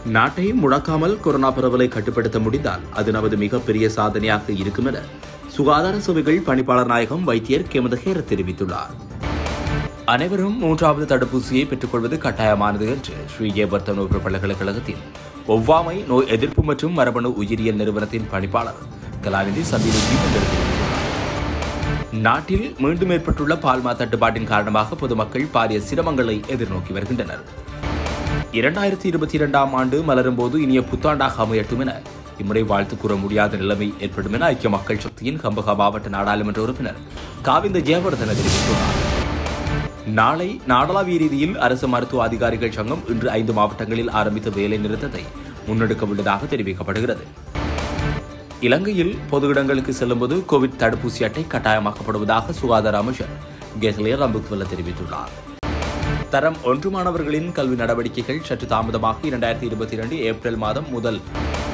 நாட்டை முடக்காமல் கொரோனா பரவலை கட்டுப்படுத்த முடிந்தால் அது நமது மிகப்பெரிய சாதனையாக இருக்கும் என சுகாதார சேவைகள் பணிப்பாளர் நாயகம் வைத்தியர் கெமதஹேர தெரிவித்துள்ளார் அனைவரும் மூன்றாவது தடுப்பூசியை பெற்றுக்கொள்வது கட்டாயமானது என்று ஸ்ரீ ஜெயவர்த்தனூர் பல்கலைக்கழகத்தின் ஒவ்வாமை நோய் எதிர்ப்பு மற்றும் மரபணு உயிரியல் நிறுவனத்தின் பணிப்பாளர் கலாநிதி சந்தீப் தெரிவித்துள்ளார் நாட்டில் மீண்டும் ஏற்பட்டுள்ள பால்மா தட்டுப்பாட்டின் காரணமாக பொதுமக்கள் பாரிய சிரமங்களை எதிர்நோக்கி வருகின்றனர் இரண்டாயிரத்தி இருபத்தி இரண்டாம் ஆண்டு மலரும் போது இனிய புத்தாண்டாக அமையட்டும் என இம்முறை வாழ்த்து கூற முடியாத நிலைமை ஏற்படும் என ஐக்கிய மக்கள் சக்தியின் கம்பகா மாவட்ட நாடாளுமன்ற உறுப்பினர் காவிந்த ஜெயவர்தன தெரிவித்துள்ளார் நாளை நாடளாவிய ரீதியில் அரசு மருத்துவ அதிகாரிகள் சங்கம் இன்று ஐந்து மாவட்டங்களில் ஆரம்பித்த வேலை நிறுத்தத்தை முன்னெடுக்க உள்ளதாக தெரிவிக்கப்படுகிறது இலங்கையில் பொது இடங்களுக்கு செல்லும்போது கோவிட் தடுப்பூசி அட்டை கட்டாயமாக்கப்படுவதாக சுகாதார அமைச்சர் கெஹ்லியர் அம்புக்வல்ல தெரிவித்துள்ளார் தரம் ஒன்று மாணவர்களின் கல்வி நடவடிக்கைகள் சற்று தாமதமாக இரண்டாயிரத்தி இருபத்தி இரண்டு ஏப்ரல் மாதம் முதல்